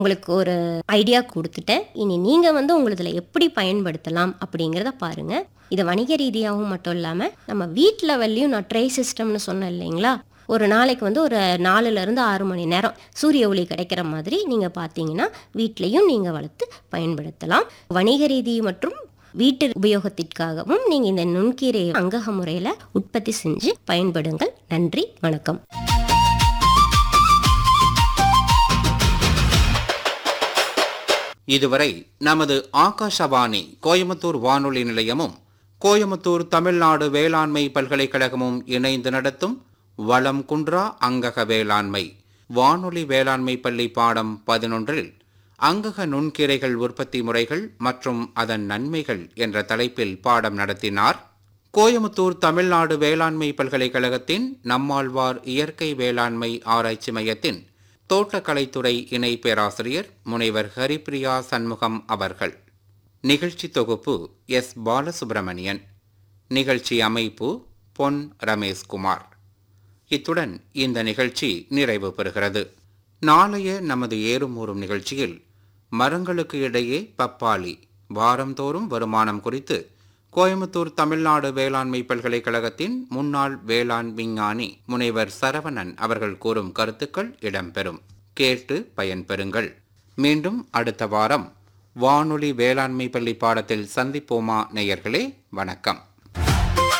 உங்களுக்கு ஒரு ஐடியா கொடுத்துட்டேன் இனி நீங்கள் வந்து உங்களுதுல எப்படி பயன்படுத்தலாம் அப்படிங்கிறத பாருங்க இது வணிக ரீதியாகவும் மட்டும் இல்லாமல் நம்ம வீட்டு லெவல்லையும் நான் ட்ரே சிஸ்டம்னு சொன்னேன் இல்லைங்களா ஒரு நாளைக்கு வந்து ஒரு நாலுலேருந்து ஆறு மணி நேரம் சூரிய ஒளி கிடைக்கிற மாதிரி நீங்கள் பார்த்தீங்கன்னா வீட்லேயும் நீங்கள் வளர்த்து பயன்படுத்தலாம் வணிக ரீதி மற்றும் வீட்டு உபயோகத்திற்காகவும் நீங்கள் இந்த நுண்கீரை அங்கக முறையில் உற்பத்தி செஞ்சு பயன்படுங்கள் நன்றி வணக்கம் இதுவரை நமது ஆகாஷவாணி கோயமுத்தூர் வானொலி நிலையமும் கோயமுத்தூர் தமிழ்நாடு வேளாண்மை பல்கலைக்கழகமும் இணைந்து நடத்தும் வளம் குன்றா அங்கக வேளாண்மை வானொலி வேளாண்மை பள்ளி பாடம் பதினொன்றில் அங்கக நுண்கீரைகள் உற்பத்தி முறைகள் மற்றும் அதன் நன்மைகள் என்ற தலைப்பில் பாடம் நடத்தினார் கோயமுத்தூர் தமிழ்நாடு வேளாண்மை பல்கலைக்கழகத்தின் நம்மாழ்வார் இயற்கை வேளாண்மை ஆராய்ச்சி மையத்தின் தோட்டக்கலைத்துறை இணை பேராசிரியர் முனைவர் ஹரிப்பிரியா சண்முகம் அவர்கள் நிகழ்ச்சி தொகுப்பு எஸ் பாலசுப்பிரமணியன் நிகழ்ச்சி அமைப்பு பொன் ரமேஷ்குமார் இத்துடன் இந்த நிகழ்ச்சி நிறைவு பெறுகிறது நாளைய நமது ஏறும் ஊறும் நிகழ்ச்சியில் மரங்களுக்கு இடையே பப்பாளி வாரந்தோறும் வருமானம் குறித்து கோயமுத்தூர் தமிழ்நாடு வேளாண்மை பல்கலைக்கழகத்தின் முன்னாள் வேளாண் விஞ்ஞானி முனைவர் சரவணன் அவர்கள் கூறும் கருத்துக்கள் இடம்பெறும் கேட்டு பயன்பெறுங்கள் மீண்டும் அடுத்த வாரம் வானொலி வேளாண்மை பள்ளி பாடத்தில் சந்திப்போமா நேயர்களே வணக்கம்